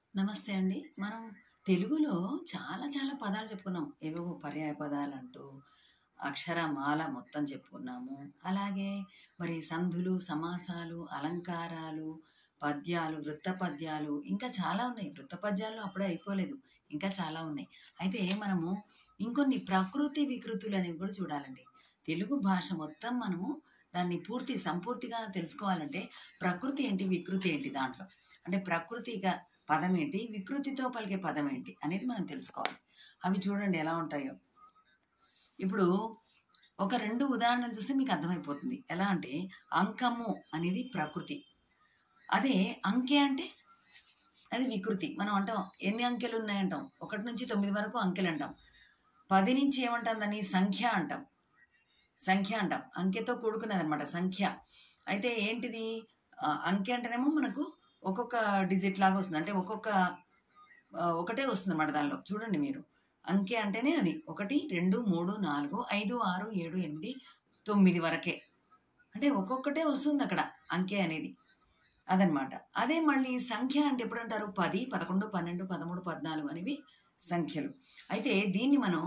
నమస్తే అండి. మనం తెలుగులో చాలా చాలా పదాలు చెప్పుకున్నాం. ఏవేవో పర్యాయ పదాలంటూ, అక్షరమాల మొత్తం చెప్పుకున్నాము. అలాగే మరి సంధులు, సమాసాలు, అలంకారాలు, పద్యాలు, వృత్త పద్యాలు ఇంకా చాలా ఉన్నాయి. వృత్త పద్యాల్లో అప్పుడే అయిపోలేదు. ఇంకా చాలా ఉన్నాయి. అయితే మనము ఇంకొన్ని ప్రకృతి వికృతులనేవి కూడా చూడాలండి. తెలుగు భాష మొత్తం మనము దాన్ని పూర్తి సంపూర్తిగా తెలుసుకోవాలంటే ప్రకృతి ఏంటి? వికృతి ఏంటి దాంట్లో? అంటే ప్రకృతిగా పదం ఏంటి? వికృతితో పలికే పదం ఏంటి? అనేది మనం తెలుసుకోవాలి. అవి చూడండి ఎలా ఉంటాయో. ఇప్పుడు ఒక 2 ఉదాహరణలు చూస్తే మీకు అర్థమైపోతుంది. ఎలా అంటే అంకము అనేది ప్రకృతి. అదే అంకె అంటే అది వికృతి. మనం అంటాం ఎన్ని అంకెలున్నాయంటాం. 1-9 వరకు అంకెలంటాం. 10 నుంచి ఏమంటాం దాన్ని? సంఖ్య అంటాం. సంఖ్య అంటాం. అంకెతో కూడుకున్నదనమాట సంఖ్య. అయితే ఏంటిది? ఆహ్, అంకె అంటేనేమో మనకు ఒక్కొక్క డిజిట్ లాగా వస్తుంది. అంటే ఒక్కొక్క ఆహ్, ఒకటే వస్తుందన్నమాట దానిలో. చూడండి మీరు. అంకె అంటేనే అది. 1, 2, 3, 4, 5, 6, 7, 8, 9 వరకే. అంటే ఒక్కొక్కటే వస్తుందక్కడ అంకె అనేది. అదనమాట. అదే మళ్ళీ సంఖ్య అంటే ఎప్పుడంటారు? 10, 11, 12, 13, 14 అనేవి సంఖ్యలు. అయితే దీన్ని మనం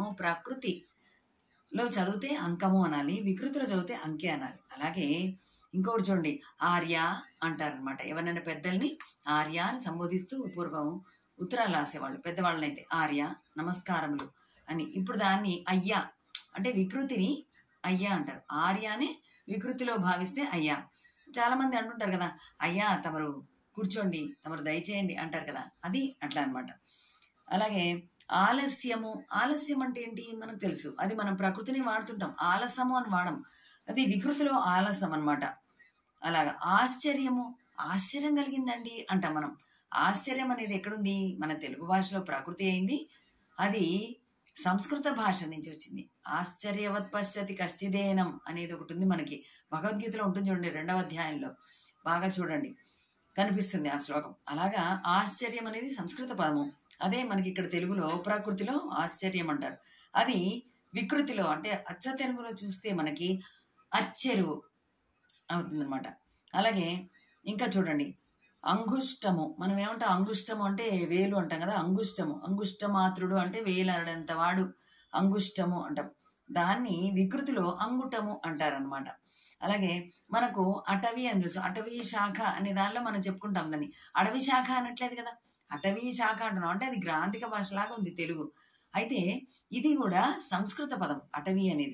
ప్రకృతిలో చదివితే అంకము అనాలి. వికృతిలో చదివితే అంకె అనాలి. అలాగే ఇంకొకటి చూడండి ఆర్య అంటారనమాట. ఎవరినైనా పెద్దల్ని ఆర్య అని సంబోధిస్తూ పూర్వం ఉత్తరాలు రాసేవాళ్ళు. పెద్దవాళ్ళనైతే ఆర్య, నమస్కారములు అని. ఇప్పుడు దాన్ని అయ్యా అంటే వికృతిని అయ్యా అంటారు. ఆర్యనే వికృతిలో భావిస్తే అయ్యా. చాలామంది అంటుంటారు కదా! అయ్యా తమరు కూర్చోండి, తమరు దయచేయండి అంటారు కదా! అది అట్లా అనమాట. అలాగే ఆలస్యము. ఆలస్యం అంటే ఏంటి? మనకు తెలుసు. అది మనం ప్రకృతిని వాడుతుంటాం. ఆలసము అని వాడం. అది వికృతిలో ఆలసం అనమాట. అలాగా ఆశ్చర్యము. ఆశ్చర్యం కలిగిందండి అంటాం మనం. ఆశ్చర్యం అనేది ఎక్కడుంది? మన తెలుగు భాషలో ప్రకృతి అయింది. అది సంస్కృత భాష నుంచి వచ్చింది. ఆశ్చర్యవత్ పశ్యతి కశ్చిదేనం అనేది ఒకటుంది మనకి. భగవద్గీతలో ఉంటుంది చూడండి రెండవ అధ్యాయంలో. బాగా చూడండి. కనిపిస్తుంది ఆ శ్లోకం. అలాగా ఆశ్చర్యం అనేది సంస్కృత పదము. అదే మనకి ఇక్కడ తెలుగులో ప్రకృతిలో ఆశ్చర్యం అంటారు. అది వికృతిలో అంటే అచ్చ తెలుగులో చూస్తే మనకి అచ్చెరువు అవుతుందనమాట. అలాగే ఇంకా చూడండి అంగుష్టము. మనం ఏమంటాం అంగుష్టము అంటే వేలు అంటాం కదా! అంగుష్టము. అంగుష్టమాత్రుడు అంటే వేలనంత వాడు అంగుష్టము అంటాం. దాన్ని వికృతిలో అంగుటము అంటారనమాట. అలాగే మనకు అటవీ అని తెలుసు. అటవీ శాఖ అనే దానిలో మనం చెప్పుకుంటాం దాన్ని. అడవి శాఖ అనట్లేదు కదా! అటవీ శాఖ అంటున్నాం. అంటే అది గ్రాంథిక భాషలాగా ఉంది తెలుగు. అయితే ఇది కూడా సంస్కృత పదం అటవీ అనేది.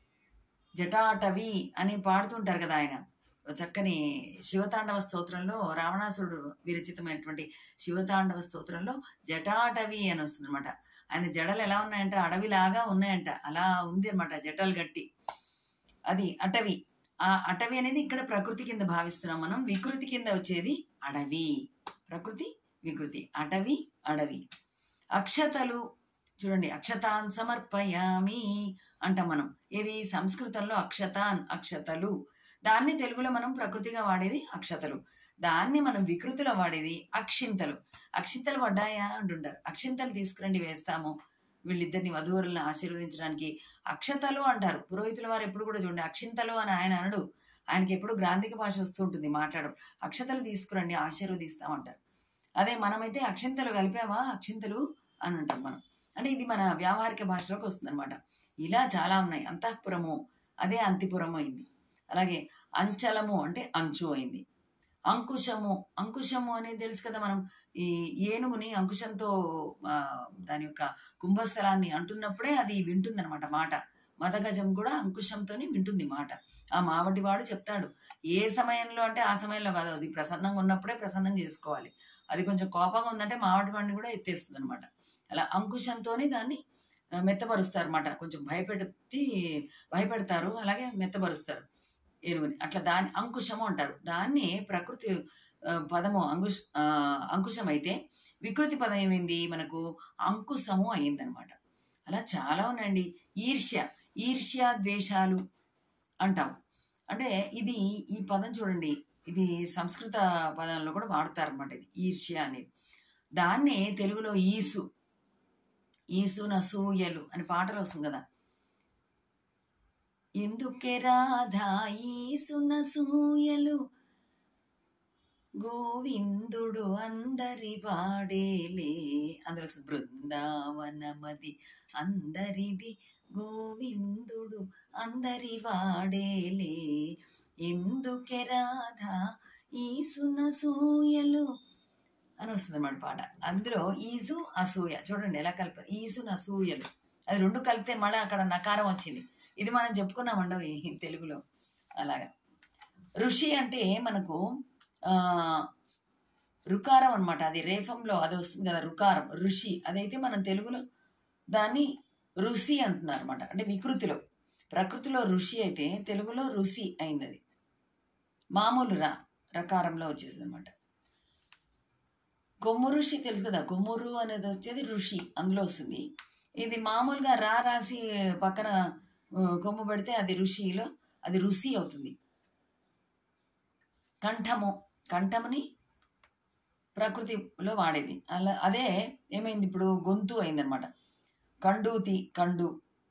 జటాటవి అని పాడుతుంటారు కదా ఆయన. చక్కని శివతాండవ స్తోత్రంలో రావణాసురుడు విరచితమైనటువంటి శివతాండవ స్తోత్రంలో జటాటవి అని వస్తుందనమాట. ఆయన జడలు ఎలా ఉన్నాయంటే అడవిలాగా ఉన్నాయంట. అలా ఉంది అనమాట జటలు గట్టి. అది అటవీ. ఆ అటవీ అనేది ఇక్కడ ప్రకృతి కింద భావిస్తున్నాం మనం. వికృతి కింద వచ్చేది అడవి. ప్రకృతి, వికృతి. అటవీ, అడవి. అక్షతలు చూడండి అక్షతాన్ సమర్పయామి అంటాం మనం. ఏది సంస్కృతంలో అక్షతాన్ అక్షతలు. దాన్ని తెలుగులో మనం ప్రకృతిగా వాడేది అక్షతలు. దాన్ని మనం వికృతిలో వాడేది అక్షింతలు. అక్షింతలు పడ్డాయా అంటుంటారు. అక్షింతలు తీసుకురండి వేస్తాము. వీళ్ళిద్దరిని వధూవరులను ఆశీర్వదించడానికి అక్షతలు అంటారు. పురోహితుల వారు ఎప్పుడు కూడా చూడండి అక్షింతలు అని ఆయన అనడు. ఆయనకి ఎప్పుడు గ్రాంథిక భాష వస్తూ ఉంటుంది మాట్లాడడం. అక్షతలు తీసుకురండి ఆశీర్వదిస్తాం అంటారు. అదే మనమైతే అక్షింతలు కలిపావా అక్షింతలు అని అంటాం మనం. అంటే ఇది మన వ్యావహారిక భాషలోకి వస్తుందనమాట. ఇలా చాలా ఉన్నాయి. అంతఃపురము అదే అంతిపురము అయింది. అలాగే అంచలము అంటే అంచు అయింది. అంకుశము. అంకుశము అనేది తెలుసు కదా మనం ఈ ఏనుగుని అంకుశంతో ఆహ్, దాని యొక్క కుంభస్థలాన్ని అంటున్నప్పుడే అది వింటుందనమాట మాట. మదగజం కూడా అంకుశంతోనే వింటుంది మాట. ఆ మావటివాడు చెప్తాడు. ఏ సమయంలో అంటే ఆ సమయంలో కాదు. అది ప్రసన్నంగా ఉన్నప్పుడే ప్రసన్నం చేసుకోవాలి. అది కొంచెం కోపంగా ఉందంటే మావటివాడిని కూడా ఎత్తేస్తుందనమాట. అలా అంకుశంతోనే దాన్ని ఆహ్, మెత్తబరుస్తారన్నమాట. కొంచెం భయపెట్టి భయపెడతారు. అలాగే మెత్తబరుస్తారు ఏనుగుని. అట్లా దాన్ని అంకుశము అంటారు. దాన్నే ప్రకృతి ఆహ్, పదము అంకుష్ ఆహ్, అంకుశం అయితే వికృతి పదం ఏమైంది మనకు అంకుశము అయిందనమాట. అలా చాలా ఉన్నాయండి. ఈర్ష్య. ఈర్ష్య, ద్వేషాలు అంటాం. అంటే ఇది ఈ పదం చూడండి. ఇది సంస్కృత పదంలో కూడా వాడతారన్నమాట ఇది. ఈర్ష్య అనేది. దాన్నే తెలుగులో ఈసు. ఈసునసూయలు అని పాటలో వస్తుంది కదా! ఎందుకే రాధా ఈసునసూయలు గోవిందుడు అందరి వాడేలే అందులో వస్తుంది బృందావనమది అందరిది గోవిందుడు అందరి వాడేలే ఎందుకే రాధా ఈ సునసూయలు అని వస్తుంది అన్నమాట పాట అందులో ఈసు అసూయ చూడండి ఎలా కలిపారు ఈసు అసూయలు అది రెండు కలిపితే మళ్ళీ అక్కడ నకారం వచ్చింది ఇది మనం చెప్పుకున్నామండో ఈ తెలుగులో అలాగా ఋషి అంటే మనకు ఆ, రుకారం అన్నమాట అది రేఫంలో అది వస్తుంది కదా రుకారం ఋషి అదైతే మనం తెలుగులో దాన్ని ఋషి అంటున్నారు అనమాట అంటే వికృతిలో ప్రకృతిలో ఋషి అయితే తెలుగులో ఋషి అయింది అది మామూలు రా రకారంలో వచ్చేసింది అనమాట కొమ్ము ఋషి తెలుసు కదా కొమ్మురు అనేది వచ్చేది ఋషి అందులో వస్తుంది ఇది మామూలుగా రా రాసి పక్కన ఆ, కొమ్ము పెడితే అది ఋషిలో అది ఋషి అవుతుంది కంఠము కంఠముని ప్రకృతిలో వాడేది అలా అదే ఏమైంది ఇప్పుడు గొంతు అయిందనమాట కండూతి కండు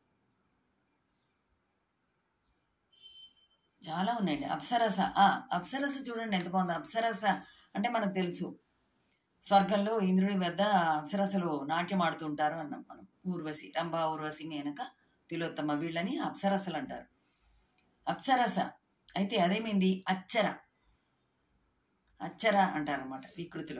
చాలా ఉన్నాయండి అప్సరస ఆ, అప్సరస చూడండి ఎంత బాగుంది అప్సరస అంటే మనకు తెలుసు స్వర్గంలో ఇంద్రుడి వద్ద అప్సరసలు నాట్యం ఆడుతుంటారు అన్నాం మనం ఊర్వశి రంభ ఊర్వశి మేనక తిలోత్తమ వీళ్ళని అప్సరసలు అంటారు అప్సరస అయితే అదేమైంది అచ్చర అచ్చర అంటారనమాట వికృతిలో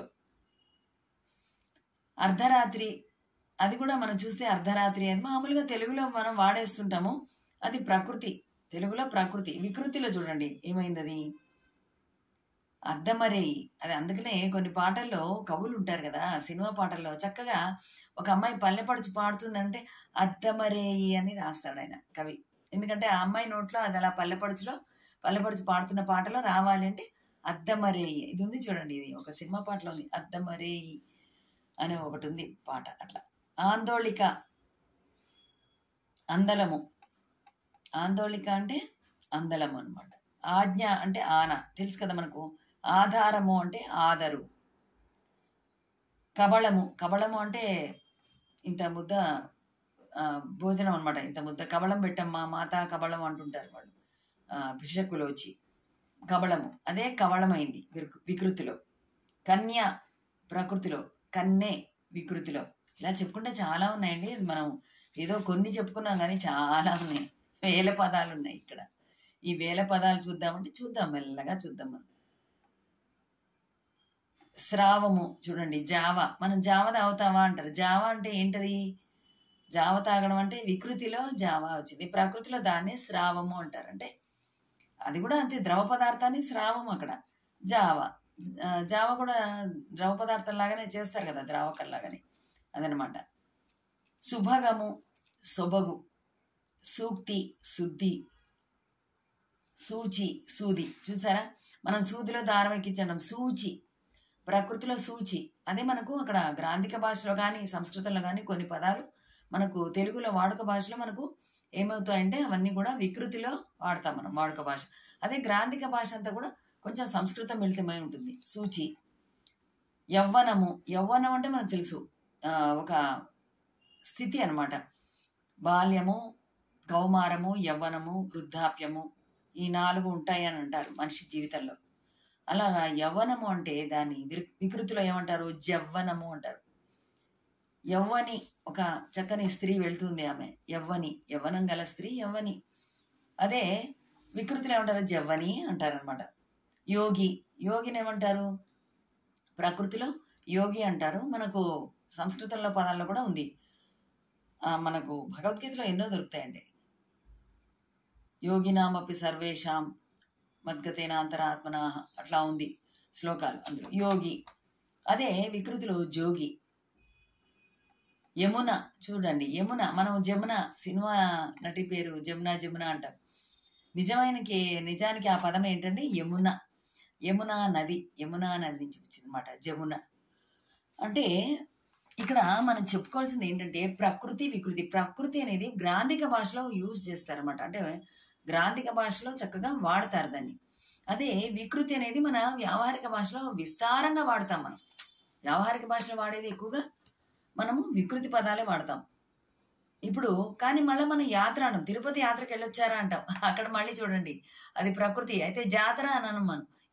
అర్ధరాత్రి అది కూడా మనం చూస్తే అర్ధరాత్రి అని మామూలుగా తెలుగులో మనం వాడేస్తుంటాము అది ప్రకృతి తెలుగులో ప్రకృతి వికృతిలో చూడండి ఏమైంది అది అద్దమరేయి అది అందుకనే కొన్ని పాటల్లో కవులు ఉంటారు కదా సినిమా పాటల్లో చక్కగా ఒక అమ్మాయి పల్లెపడుచు పాడుతుందంటే అద్దమరేయి అని రాస్తాడు ఆయన కవి ఎందుకంటే ఆ అమ్మాయి నోట్లో అది అలా పల్లెపడుచులో పల్లెపడుచు పాడుతున్న పాటలో రావాలి అంటే అద్దమరేయి ఇది ఉంది చూడండి ఇది ఒక సినిమా పాటలో ఉంది అద్దమరేయి అనే ఒకటి ఉంది పాట అట్లా ఆందోళిక అందలము ఆందోళిక అంటే అందలము అన్నమాట ఆజ్ఞ అంటే ఆన తెలుసు కదా మనకు ఆధారము అంటే ఆదరు కబళము కబళము అంటే ఇంత ముద్ద ఆ, భోజనం అన్నమాట ఇంత ముద్ద కబళం పెట్టమ్మా మాత కబళం అంటుంటారు వాళ్ళు ఆ, భిక్షకులు వచ్చి కబళము అదే కవళమైంది వికృ- వికృతిలో కన్య ప్రకృతిలో కన్నె వికృతిలో ఇలా చెప్పుకుంటే చాలా ఉన్నాయండి ఇది మనం ఏదో కొన్ని చెప్పుకున్నాం కానీ చాలా ఉన్నాయి వేల పదాలు ఉన్నాయి ఇక్కడ ఈ వేల పదాలు చూద్దామంటే చూద్దాం మెల్లగా చూద్దాం మనం స్రావము చూడండి జావ మనం జావ తాగుతావా అంటారు జావ అంటే ఏంటది జావ తాగడం అంటే వికృతిలో జావ వచ్చింది ప్రకృతిలో దాన్ని స్రావము అంటారు అంటే అది కూడా అంతే ద్రవ పదార్థాన్ని స్రావం అక్కడ జావ ఆ, జావ కూడా ద్రవ పదార్థం లాగానే చేస్తారు కదా ద్రావకం లాగానే అదనమాట సుభగము సొబగు సూక్తి శుద్ధి సూచి సూది చూసారా మనం సూదిలో దారం ఎక్కించడం సూచి ప్రకృతిలో సూచి అదే మనకు అక్కడ గ్రాంధిక భాషలో కానీ సంస్కృతంలో కానీ కొన్ని పదాలు మనకు తెలుగులో వాడుక భాషలో మనకు ఏమవుతాయంటే అవన్నీ కూడా వికృతిలో వాడతాం మనం వాడుక భాష అదే గ్రాంధిక భాష అంతా కూడా కొంచెం సంస్కృతం మిళితమై ఉంటుంది సూచి యవ్వనము యవ్వనం అంటే మనకు తెలుసు ఆ, ఒక స్థితి అన్నమాట బాల్యము కౌమారము యవ్వనము వృద్ధాప్యము ఈ నాలుగు ఉంటాయి అని అంటారు మనిషి జీవితంలో అలాగా యవ్వనము అంటే దాన్ని విరు- వికృతిలో ఏమంటారు జవ్వనము అంటారు యవ్వని ఒక చక్కని స్త్రీ వెళ్తుంది ఆమె యవ్వని యవ్వనం గల స్త్రీ యవ్వని అదే వికృతిలో ఏమంటారు జవ్వని అంటారనమాట యోగి యోగిని ఏమంటారు ప్రకృతిలో యోగి అంటారు మనకు సంస్కృతంలో పదాల్లో కూడా ఉంది ఆ, మనకు భగవద్గీతలో ఎన్నో దొరుకుతాయండి యోగినామపి సర్వేషాం మద్గతేన అంతరాత్మన అట్లా ఉంది శ్లోకాలు అందులో యోగి అదే వికృతిలో జోగి యమున చూడండి యమున మనం జమున సినిమా నటి పేరు జమున జమున అంటాం నిజమైనకి నిజానికి ఆ పదం ఏంటంటే యమున యమున నది యమున నది నుంచి వచ్చిందన్నమాట జమున అంటే ఇక్కడ మనం చెప్పుకోవాల్సింది ఏంటంటే ప్రకృతి వికృతి ప్రకృతి అనేది గ్రాంధిక భాషలో యూజ్ చేస్తారన్నమాట అంటే గ్రాంధిక భాషలో చక్కగా వాడతారు దాన్ని అదే వికృతి అనేది మన వ్యావహారిక భాషలో విస్తారంగా వాడతాం మనం వ్యావహారిక భాషలో వాడేది ఎక్కువగా మనము వికృతి పదాలే వాడతాం ఇప్పుడు కానీ మళ్ళీ మనం యాత్ర అనం తిరుపతి యాత్రకి వెళ్ళొచ్చారా అంటాం అక్కడ మళ్ళీ చూడండి అది ప్రకృతి అయితే జాతర అనను మనం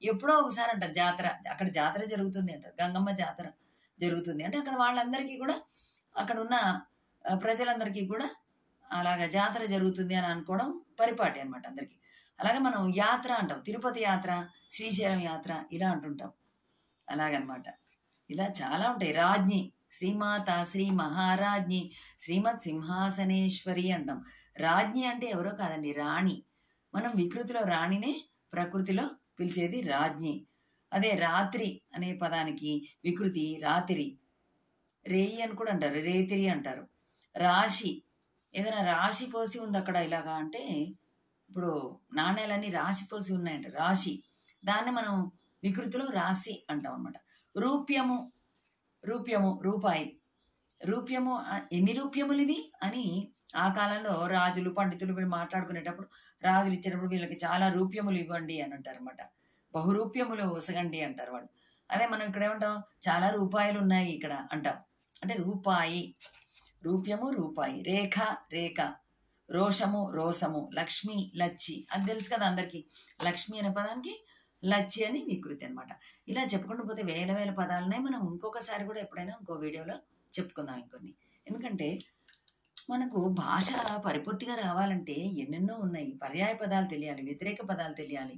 ఎప్పుడో ఒకసారి అంటారు జాతర అక్కడ జాతర జరుగుతుంది అంటారు గంగమ్మ జాతర జరుగుతుంది అంటే అక్కడ వాళ్ళందరికీ కూడా అక్కడ ఉన్న ఆ, ప్రజలందరికీ కూడా అలాగ జాతర జరుగుతుంది అని అనుకోవడం పరిపాటి అనమాట అందరికీ అలాగే మనం యాత్ర అంటాం తిరుపతి యాత్ర శ్రీశైలం యాత్ర ఇలా అంటుంటాం అలాగనమాట ఇలా చాలా ఉంటాయి రాజ్ఞి శ్రీమాత శ్రీ మహారాజ్ఞి శ్రీమత్ సింహాసనేశ్వరి అంటాం రాజ్ఞి అంటే ఎవరో కాదండి రాణి మనం వికృతిలో రాణినే ప్రకృతిలో పిలిచేది రాజ్ఞి అదే రాత్రి అనే పదానికి వికృతి రాత్రి రేయి అని కూడా అంటారు రేతిరి అంటారు రాశి ఏదైనా రాశి పోసి ఉంది అక్కడ ఇలాగా అంటే ఇప్పుడు నాణ్యాలన్నీ రాశి పోసి ఉన్నాయంట రాశి దాన్ని మనం వికృతిలో రాశి అంటాం అనమాట రూప్యము రూప్యము రూపాయి రూప్యము ఆ, ఎన్ని రూప్యములు ఇవి అని ఆ కాలంలో రాజులు పండితులు వీళ్ళు మాట్లాడుకునేటప్పుడు రాజులు ఇచ్చినప్పుడు వీళ్ళకి చాలా రూప్యములు ఇవ్వండి అని అంటారు అనమాట బహురూప్యములు ఒసగండి అంటారు వాళ్ళు అదే మనం ఇక్కడ ఏమంటాం చాలా రూపాయలు ఉన్నాయి ఇక్కడ అంటాం అంటే రూపాయి రూప్యము రూపాయి రేఖ రేఖ రోషము రోసము లక్ష్మి లచ్చి అది తెలుసు కదా అందరికీ లక్ష్మి అనే పదానికి లచ్చి అని వికృతి అనమాట ఇలా చెప్పుకుంటూ పోతే వేల వేల పదాలున్నాయి మనం ఇంకొకసారి కూడా ఎప్పుడైనా ఇంకో వీడియోలో చెప్పుకుందాం ఇంకొన్ని ఎందుకంటే మనకు భాష పరిపూర్తిగా రావాలంటే ఎన్నెన్నో ఉన్నాయి పర్యాయ పదాలు తెలియాలి వ్యతిరేక పదాలు తెలియాలి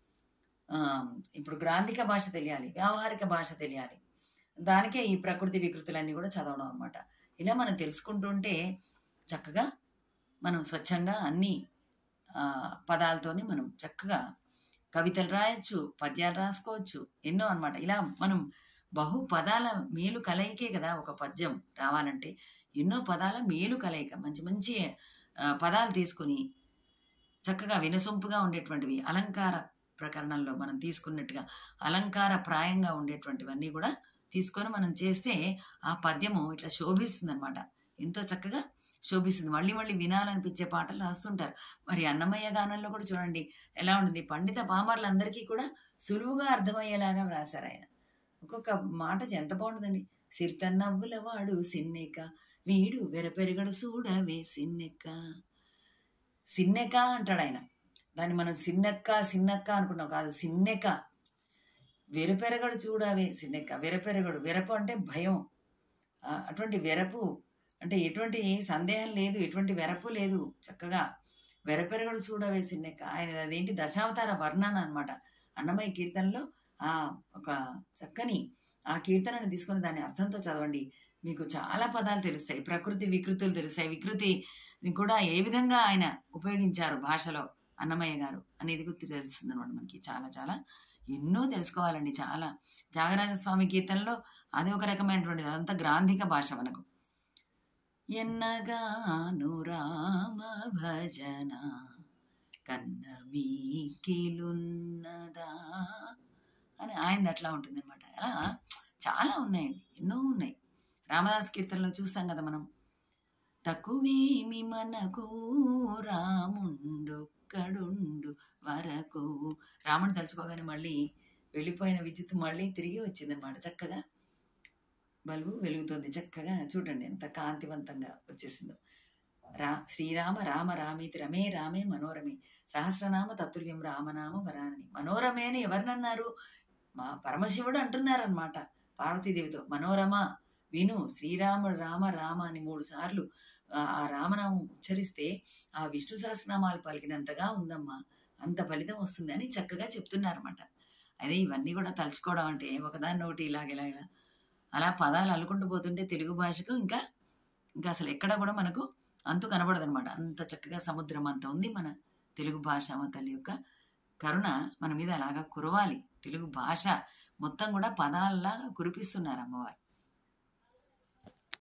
ఆ, ఇప్పుడు గ్రాంధిక భాష తెలియాలి వ్యావహారిక భాష తెలియాలి దానికే ఈ ప్రకృతి వికృతులన్నీ కూడా చదవడం అనమాట ఇలా మనం తెలుసుకుంటుంటే చక్కగా మనం స్వచ్ఛంగా అన్ని ఆ, పదాలతోని మనం చక్కగా కవితలు రాయొచ్చు పద్యాలు రాసుకోవచ్చు ఎన్నో అన్నమాట ఇలా మనం బహు పదాల మేలు కలయికే కదా ఒక పద్యం రావాలంటే ఎన్నో పదాల మేలు కలయిక మంచి మంచి ఆ, పదాలు తీసుకుని చక్కగా వినసొంపుగా ఉండేటువంటివి అలంకార ప్రకరణంలో మనం తీసుకున్నట్టుగా అలంకార ప్రాయంగా ఉండేటువంటివన్నీ కూడా తీసుకొని మనం చేస్తే ఆ పద్యము ఇట్లా శోభిస్తుంది అనమాట ఎంతో చక్కగా శోభిస్తుంది మళ్ళీ మళ్ళీ వినాలనిపించే పాటలు రాస్తుంటారు మరి అన్నమయ్య గానంలో కూడా చూడండి ఎలా ఉంటుంది పండిత పామర్లందరికీ కూడా సులువుగా అర్థమయ్యేలాగా వ్రాసారు ఆయన ఒక్కొక్క మాట ఎంత బాగుంటుందండి సిరితన్నవ్వుల వాడు సిన్నెక వీడు వెరపెరగడు చూడవే సిన్నెక్క సిన్నెక అంటాడు ఆయన దాన్ని మనం సిన్నెక్క సిన్నక్క అనుకున్నాం కాదు సిన్నెక వెరపెరగడు చూడవే సిన్నెక్క వెరపెరగడు వెరపు అంటే భయం ఆ, అటువంటి వెరపు అంటే ఎటువంటి సందేహం లేదు ఎటువంటి వెరపు లేదు చక్కగా వెరపెరగడు చూడవే సిన్నెక్క ఆయన అదేంటి దశావతార వర్ణన అన్నమాట అన్నమయ్య కీర్తనలో ఆ ఒక చక్కని ఆ కీర్తనను తీసుకొని దాని అర్థంతో చదవండి మీకు చాలా పదాలు తెలుస్తాయి ప్రకృతి వికృతులు తెలుస్తాయి వికృతిని కూడా ఏ విధంగా ఆయన ఉపయోగించారు భాషలో అన్నమయ్య గారు అనేది గుర్తు తెలుస్తుంది అనమాట మనకి చాలా చాలా ఎన్నో తెలుసుకోవాలండి చాలా త్యాగరాజస్వామి కీర్తనలో అది ఒక రకమైనటువంటిది అదంతా గ్రాంధిక భాష మనకు ఎన్నగాను రామ భజన కన్న మీకిలున్నదా అని ఆయనది అట్లా ఉంటుంది అనమాట అలా చాలా ఉన్నాయండి ఎన్నో ఉన్నాయి రామదాస్ కీర్తనలో చూస్తాం కదా మనం తక్కువేమి మనకు రాముండొక్కడుండు వరకు రాముడు తలుచుకోగానే మళ్ళీ వెళ్ళిపోయిన విద్యుత్ మళ్ళీ తిరిగి వచ్చిందనమాట చక్కగా బల్బు వెలుగుతుంది చక్కగా చూడండి ఎంత కాంతివంతంగా వచ్చేసిందో రా శ్రీరామ రామ రామేతి రమే రామే మనోరమే సహస్రనామ తత్తుల్యం రామనామ వరానని మనోరమే అని ఎవరినన్నారు మా పరమశివుడు అంటున్నారనమాట పార్వతీదేవితో మనోరమ విను శ్రీరాముడు రామ రామ అని మూడు సార్లు ఆ ఆ రామనామం ఉచ్చరిస్తే ఆ విష్ణు సహస్రనామాలు పలికినంతగా ఉందమ్మా అంత ఫలితం వస్తుంది అని చక్కగా చెప్తున్నారన్నమాట అదే ఇవన్నీ కూడా తలుచుకోవడం అంటే ఒకదాన్ని ఒకటి ఇలాగ ఇలా ఇలా అలా పదాలు అల్లుకుంటూ పోతుంటే తెలుగు భాషకు ఇంకా ఇంకా అసలు ఎక్కడ కూడా మనకు అంతు కనబడదనమాట అంత చక్కగా సముద్రం అంత ఉంది మన తెలుగు భాష మా తల్లి యొక్క కరుణ మన మీద అలాగా కురవాలి తెలుగు భాష మొత్తం కూడా పదాలలాగా కురిపిస్తున్నారు అమ్మవారు